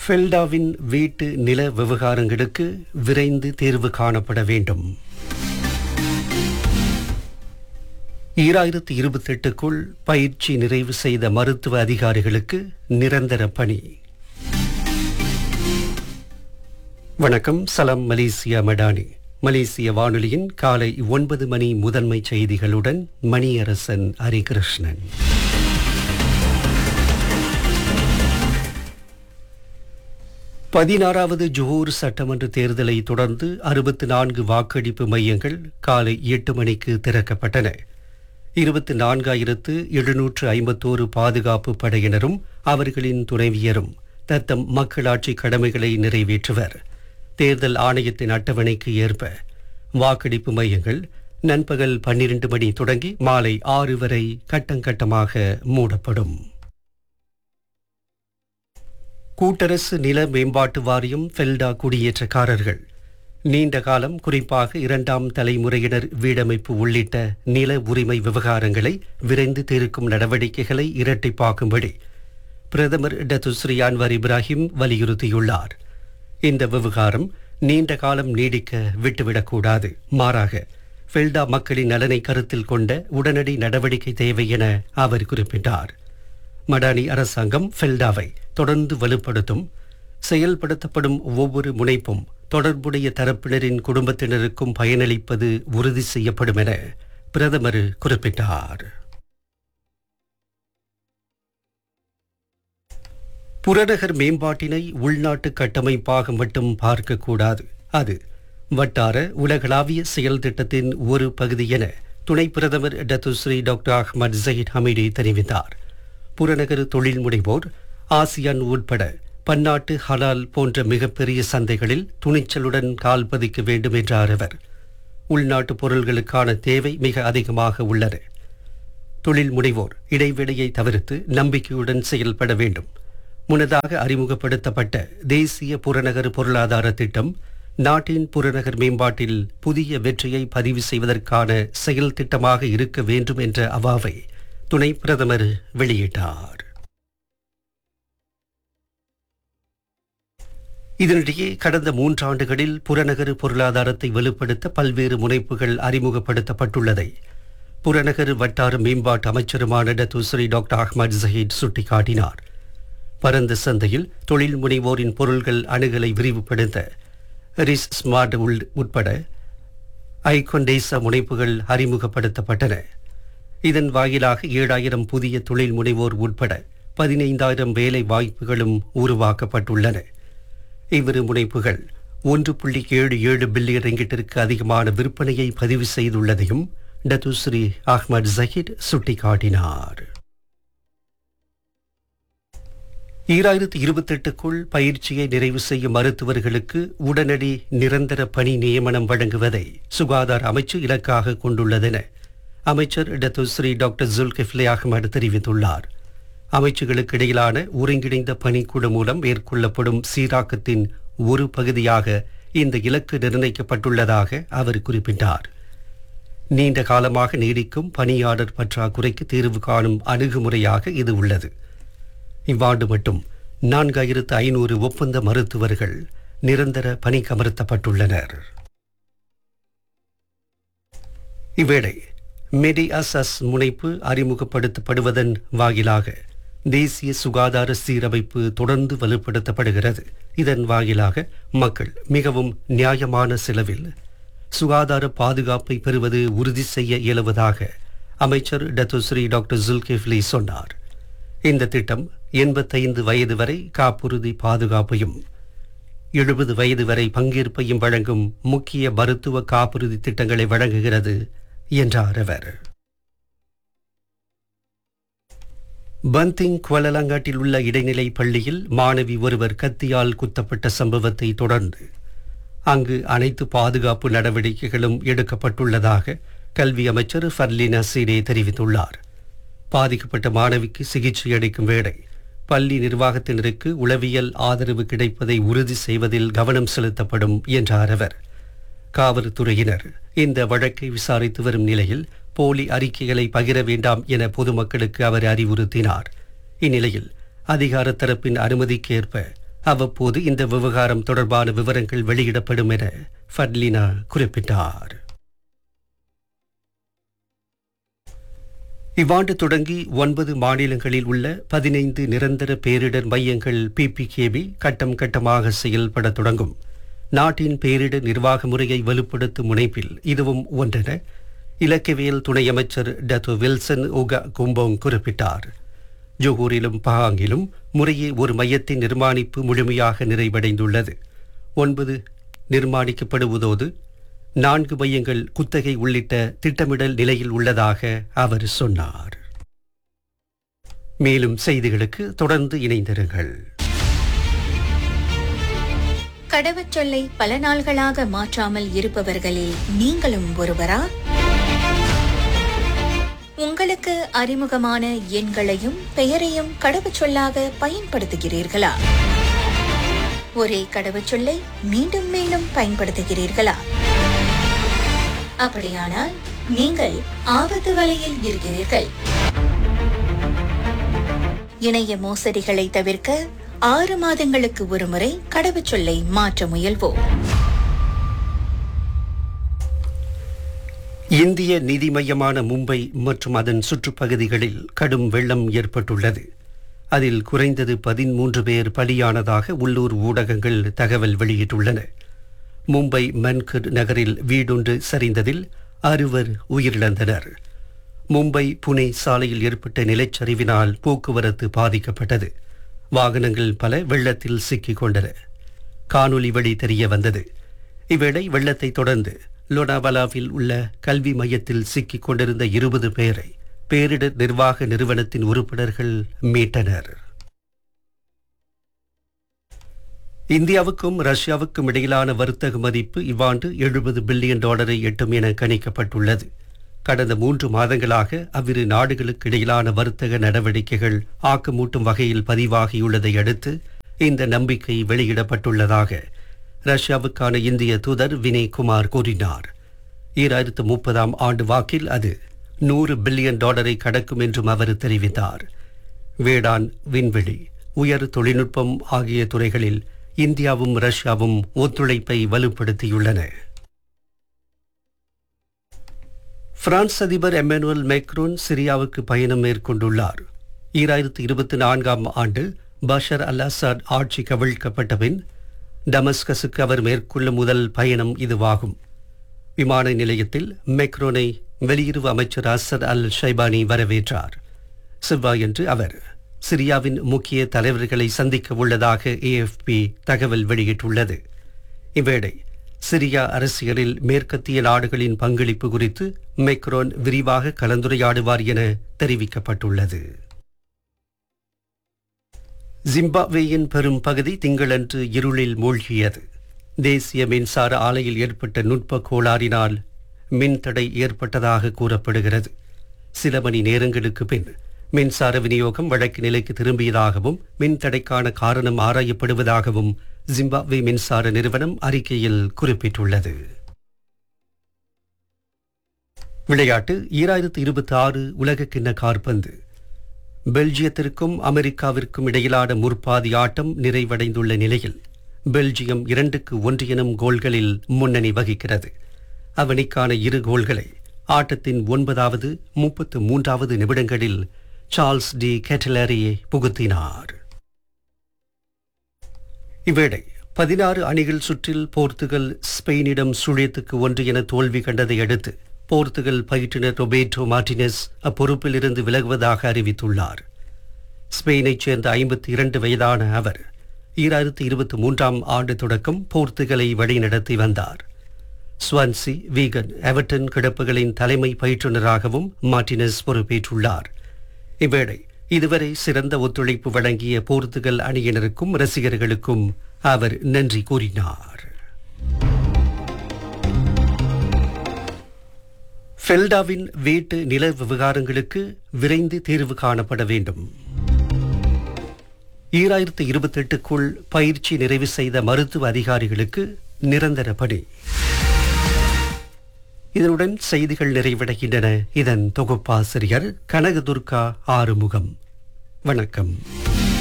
ஃபெல்டாவின் வீட்டு நில விவகாரங்களுக்கு விரைந்து தீர்வு காணப்பட வேண்டும் ஈராயிரத்து இருபத்தெட்டுக்குள் பயிற்சி நிறைவு செய்த மருத்துவ அதிகாரிகளுக்கு நிரந்தர பணி வணக்கம் சலாம் மலேசியா மடானி மலேசிய வானொலியின் காலை ஒன்பது மணி முதன்மை செய்திகளுடன் மணியரசன் ஹரிகிருஷ்ணன் பதினாறாவது ஜோஹர் சட்டமன்ற தேர்தலை தொடர்ந்து அறுபத்தி நான்கு வாக்கெடுப்பு மையங்கள் காலை எட்டு மணிக்கு திறக்கப்பட்டன இருபத்தி நான்காயிரத்து எழுநூற்று ஐம்பத்தோரு பாதுகாப்பு படையினரும் அவர்களின் துணைவியரும் தத்தம் மக்களாட்சி கடமைகளை நிறைவேற்றுவர் தேர்தல் ஆணையத்தின் அட்டவணைக்கு ஏற்ப வாக்கெடுப்பு மையங்கள் நண்பகல் பன்னிரண்டு மணி தொடங்கி மாலை ஆறு வரை கட்டங்கட்டமாக மூடப்படும் கூட்டரசு நில மேம்பாட்டு வாரியம் ஃபெல்டா குடியேற்றக்காரர்கள் நீண்ட காலம் குறிப்பாக இரண்டாம் தலைமுறையினர் வீடமைப்பு உள்ளிட்ட நில உரிமை விவகாரங்களை விரைந்து தீர்க்கும் நடவடிக்கைகளை இரட்டிப்பாக்கும்படி பிரதமர் டத்துஸ்ரீ அன்வர் இப்ராஹிம் வலியுறுத்தியுள்ளார் இந்த விவகாரம் நீண்ட காலம் நீடிக்க விட்டுவிடக்கூடாது மாறாக ஃபெல்டா மக்களின் நலனை கருத்தில் கொண்ட உடனடி நடவடிக்கை தேவை என அவர் குறிப்பிட்டார் மடானி அரசாங்கம் ஃபெல்டாவை தொடர்ந்து வலுப்படுத்தும் செயல்படுத்தப்படும் ஒவ்வொரு முனைப்பும் தொடர்புடைய தரப்பினரின் குடும்பத்தினருக்கும் பயனளிப்பது உறுதி செய்யப்படும் என பிரதமர் குறிப்பிட்டார் புறநகர் மேம்பாட்டினை உள்நாட்டு கட்டமைப்பாக மட்டும் பார்க்கக்கூடாது அது வட்டார உலகளாவிய செயல் திட்டத்தின் ஒரு பகுதி என துணை பிரதமர் Datuk Seri doctor Ahmad Zahid Hamidi தெரிவித்தார் புறநகர் தொழில் முனைவோர் ஆசியான் உட்பட பன்னாட்டு ஹலால் போன்ற மிகப்பெரிய சந்தைகளில் துணிச்சலுடன் கால் பதிக்க வேண்டும் என்றார் அவர் உள்நாட்டு பொருள்களுக்கான தேவை மிக அதிகமாக உள்ளது தொழில் முனைவோர் இடைவெளியை தவிர்த்து நம்பிக்கையுடன் செயல்பட வேண்டும் முன்னதாக அறிமுகப்படுத்தப்பட்ட தேசிய புறநகர் பொருளாதார திட்டம் நாட்டின் புறநகர் மேம்பாட்டில் புதிய வெற்றியை பதிவு செய்வதற்கான செயல் திட்டமாக இருக்க வேண்டும் என்ற அவாவை துணை பிரதமர் வெளியிட்டார் இதனிடையே கடந்த மூன்றாண்டுகளில் புறநகர் பொருளாதாரத்தை வலுப்படுத்த பல்வேறு முனைப்புகள் அறிமுகப்படுத்தப்பட்டுள்ளதை புறநகர் வட்டார மேம்பாட்டு அமைச்சருமான டத்துஸ்ரீ டாக்டர் அஹ்மத் ஜஹீத் சுட்டிக்காட்டினார் பரந்த சந்தையில் தொழில் முனைவோரின் பொருள்கள் அணுகலை விரிவுபடுத்த ரிஸ் ஸ்மார்ட் உள் உட்பட ஐகொண்டேச முனைப்புகள் அறிமுகப்படுத்தப்பட்டன இதன் வாயிலாக ஏழாயிரம் புதிய தொழில் முனைவோர் உட்பட பதினைந்தாயிரம் வேலை வாய்ப்புகளும் உருவாக்கப்பட்டுள்ளன இவ்விரு முனைப்புகள் ஒன்று புள்ளி ஏழு ஏழு பில்லியன் ரிங்கிட்டிற்கு அதிகமான விற்பனையை பதிவு செய்துள்ளதையும் டத்துஸ்ரீ அஹ்மத் ஜஹீத் சுட்டிக்காட்டினார் ஈராயிரத்தி இருபத்தெட்டுக்குள் பயிற்சியை நிறைவு செய்யும் மருத்துவர்களுக்கு உடனடி நிரந்தர பணி நியமனம் வழங்குவதை சுகாதார அமைச்சு இலக்காக கொண்டுள்ளதென அமைச்சர் டத்துஸ்ரீ டாக்டர் ஜுல்கிஃப்லே அகமது தெரிவித்துள்ளார் அமைச்சுகளுக்கு இடையிலான ஒருங்கிணைந்த பணிக்குழு மூலம் மேற்கொள்ளப்படும் சீராக்கத்தின் ஒரு பகுதியாக இந்த இலக்கு நிர்ணயிக்கப்பட்டுள்ளதாக அவர் குறிப்பிட்டார் நீண்ட காலமாக நீடிக்கும் பணியாளர் பற்றாக்குறைக்கு தீர்வு காணும் அணுகுமுறையாக இது உள்ளது இவ்வாண்டு மட்டும் நான்காயிரத்து ஐநூறு ஒப்பந்த மருத்துவர்கள் நிரந்தர பணிக்கமர்த்தப்பட்டுள்ளனர் இவ்வேளை மெடி அசஸ் முனைப்பு அறிமுகப்படுத்தப்படுவதன் வாயிலாக தேசிய சுகாதார சீரமைப்பு தொடர்ந்து வலுப்படுத்தப்படுகிறது இதன் வாயிலாக மக்கள் மிகவும் நியாயமான செலவில் சுகாதார பாதுகாப்பை பெறுவது உறுதி செய்ய இயலுவதாக அமைச்சர் டத்துஸ்ரீ டாக்டர் ஜுல்கிஃப்லி சொன்னார் இந்த திட்டம் எண்பத்தைந்து வயது வரை காப்புறுதி பாதுகாப்பையும் எழுபது வயது வரை பங்கேற்பையும் வழங்கும் முக்கிய மருத்துவ காப்புறுதி திட்டங்களை வழங்குகிறது என்றார் அவர் பந்திங் குவலலங்காட்டில் உள்ள இடைநிலை பள்ளியில் மாணவி ஒருவர் கத்தியால் குத்தப்பட்ட சம்பவத்தை தொடர்ந்து அங்கு அனைத்து பாதுகாப்பு நடவடிக்கைகளும் எடுக்கப்பட்டுள்ளதாக கல்வி அமைச்சர் ஃபர்லினா சீடே தெரிவித்துள்ளார் பாதிக்கப்பட்ட மாணவிக்கு சிகிச்சை அளிக்கும் வேளை பள்ளி நிர்வாகத்தினருக்கு உளவியல் ஆதரவு கிடைப்பதை உறுதி செய்வதில் கவனம் செலுத்தப்படும் என்றார் அவர் காவல்துறையினர் இந்த வழக்கை விசாரித்து வரும் நிலையில் போலி அறிக்கைகளை பகிர வேண்டாம் என பொதுமக்களுக்கு அவர் அறிவுறுத்தினார் இந்நிலையில் அதிகார தரப்பின் அனுமதிக்கேற்ப அவ்வப்போது இந்த விவகாரம் தொடர்பான விவரங்கள் வெளியிடப்படும் என ஃபட்லினா குறிப்பிட்டார் இவ்வாண்டு தொடங்கி ஒன்பது மாநிலங்களில் உள்ள பதினைந்து நிரந்தர பேரிடர் மையங்கள் பிபிகேபி கட்டம் கட்டமாக செயல்பட தொடங்கும் நாட்டின் பேரிடர் நிர்வாக முறையை வலுப்படுத்தும் முனைப்பில் இதுவும் ஒன்றென இலக்கியவியல் துணை அமைச்சர் டத்து வில்சன் உகா கும்போங் குறிப்பிட்டார் ஜோகூரிலும் பஹாங்கிலும் முறையே ஒரு மையத்தின் நிர்மாணிப்பு முழுமையாக நிறைவடைந்துள்ளது ஒன்பது நிர்மாணிக்கப்படுவதோடு நான்கு மையங்கள் குத்தகை உள்ளிட்ட திட்டமிடல் நிலையில் உள்ளதாக அவர் சொன்னார் மேலும் செய்திகளுக்கு தொடர்ந்து இணைந்திருங்கள் கடவுச்சொல்லை பல நாள்களாக மாற்றாமல் இருப்பவர்களில் நீங்களும் ஒருவரா உங்களுக்கு அறிமுகமான எண்களையும் பெயரையும் கடவுச்சொல்லாக பயன்படுத்துகிறீர்களா ஒரே கடவுச்சொல்லை மீண்டும் மீண்டும் பயன்படுத்துகிறீர்களா அப்படியானால் நீங்கள் ஆபத்து வலையில் இருக்கிறீர்கள் இணைய மோசடிகளை தவிர்க்க ஆறு மாதங்களுக்கு ஒருமுறை கடவுச்சொல்லை மாற்ற முயல்வோம் இந்திய நிதி மையமான மும்பை மற்றும் அதன் சுற்றுப்பகுதிகளில் கடும் வெள்ளம் ஏற்பட்டுள்ளது அதில் குறைந்தது பதிமூன்று பேர் பலியானதாக உள்ளூர் ஊடகங்கள் தகவல் வெளியிட்டுள்ளன மும்பை மன்கர் நகரில் வீடொன்று சரிந்ததில் அறுவர் உயிரிழந்தனர் மும்பை புனே சாலையில் ஏற்பட்ட நிலச்சரிவினால் போக்குவரத்து பாதிக்கப்பட்டது வாகனங்கள் பல வெள்ளத்தில் சிக்கிக் கொண்டன காணொலி வழி தெரிய வந்தது இவ்வேளை வெள்ளத்தை தொடர்ந்து லோனாவாலாவில் உள்ள கல்வி மையத்தில் சிக்கிக் கொண்டிருந்த இருபது பேரை பேரிடர் நிர்வாக நிறுவனத்தின் உறுப்பினர்கள் மீட்டனர் இந்தியாவுக்கும் ரஷ்யாவுக்கும் இடையிலான வர்த்தக மதிப்பு இவ்வாண்டு எழுபது பில்லியன் டாலரை எட்டும் என கணிக்கப்பட்டுள்ளது கடந்த மூன்று மாதங்களாக அவ்விரு நாடுகளுக்கு இடையிலான வர்த்தக நடவடிக்கைகள் ஆக்கமூட்டும் வகையில் பதிவாகியுள்ளதை அடுத்து இந்த நம்பிக்கை வெளியிடப்பட்டுள்ளதாக ரஷ்யாவுக்கான இந்திய தூதர் வினய் குமார் கூறினார் ஈராயிரத்து முப்பதாம் ஆண்டு வாக்கில் அது நூறு பில்லியன் டாலரை கடக்கும் என்றும் அவர் தெரிவித்தார் வேளாண் விண்வெளி உயர் தொழில்நுட்பம் ஆகிய துறைகளில் இந்தியாவும் ரஷ்யாவும் ஒத்துழைப்பை வலுப்படுத்தியுள்ளன பிரான்ஸ் அதிபர் எம்மானுவல் மேக்ரோன் சிரியாவுக்கு பயணம் மேற்கொண்டுள்ளார் ஈராயிரத்து இருபத்தி நான்காம் ஆண்டு பஷர் அல் அசாத் ஆட்சி கவிழ்க்கப்பட்ட பின் டமஸ்கஸுக்கு அவர் மேற்கொள்ளும் முதல் பயணம் இதுவாகும் விமான நிலையத்தில் மெக்ரோனை வெளியுறவு அமைச்சர் அசத் அல் ஷைபானி வரவேற்றார் செவ்வாயன்று அவர் சிரியாவின் முக்கிய தலைவர்களை சந்திக்க உள்ளதாக ஏஎஃப்பி தகவல் வெளியிட்டுள்ளது இவ்வேளை சிரியா அரசியலில் மேற்கத்திய நாடுகளின் பங்களிப்பு குறித்து மெக்ரோன் விரிவாக கலந்துரையாடுவார் என தெரிவிக்கப்பட்டுள்ளது ஜிம்பாப்வேயின் பெரும் பகுதி திங்களன்று இருளில் மூழ்கியது தேசிய மின்சார ஆலையில் ஏற்பட்ட நுட்ப கோளாறினால் மின்தடை ஏற்பட்டதாக கூறப்படுகிறது சில மணி நேரங்களுக்கு பின் மின்சார விநியோகம் வழக்கு நிலைக்கு திரும்பியதாகவும் மின்தடைக்கான காரணம் ஆராயப்படுவதாகவும் ஜிம்பாப்வே மின்சார நிறுவனம் அறிக்கையில் குறிப்பிட்டுள்ளது விளையாட்டு ஈராயிரத்து இருபத்தி ஆறு உலகக்கிண்ண காற்பந்து பெல்ஜியத்திற்கும் அமெரிக்காவிற்கும் இடையிலான முற்பாதி ஆட்டம் நிறைவடைந்துள்ள நிலையில் பெல்ஜியம் இரண்டுக்கு ஒன்று எனும் கோல்களில் முன்னணி வகிக்கிறது அவனிக்கான இரு கோல்களை ஆட்டத்தின் ஒன்பதாவது முப்பத்து மூன்றாவது நிமிடங்களில் சார்ல்ஸ் டி கேட்டலரியே புகுத்தினார் இவ்வேளை பதினாறு அணிகள் சுற்றில் போர்த்துகல் ஸ்பெயினிடம் சுழியத்துக்கு ஒன்று என தோல்வி கண்டதை அடுத்து போர்த்துகல் பயிற்றுனர் ரொபேட்டோ மார்டினஸ் அப்பொறுப்பில் இருந்து விலகுவதாக அறிவித்துள்ளார் ஸ்பெயினைச் சேர்ந்த ஐம்பத்தி இரண்டு வயதான அவர் ஈராயிரத்து இருபத்தி மூன்றாம் ஆண்டு தொடக்கம் போர்த்துகலை வழிநடத்தி வந்தார் ஸ்வான்சி வீகன் எவர்டன் கிடப்புகளின் தலைமை பயிற்றுனராகவும் மார்டினஸ் பொறுப்பேற்றுள்ளார் இவ்வேளை இதுவரை சிறந்த ஒத்துழைப்பு வழங்கிய போர்த்துகல் அணியினருக்கும் ரசிகர்களுக்கும் அவர் நன்றி கூறினார் ஃபெல்டாவின் வீட்டு நில விவகாரங்களுக்கு விரைந்து தீர்வு காணப்பட வேண்டும் ஈராயிரத்து இருபத்தெட்டுக்குள் பயிற்சி நிறைவு செய்த மருத்துவ அதிகாரிகளுக்கு நிரந்தர பணி இதனுடன் செய்திகள் நிறைவடைகின்றன இதன் தொகுப்பாசிரியர் கனகதுர்கா ஆறுமுகம் வணக்கம்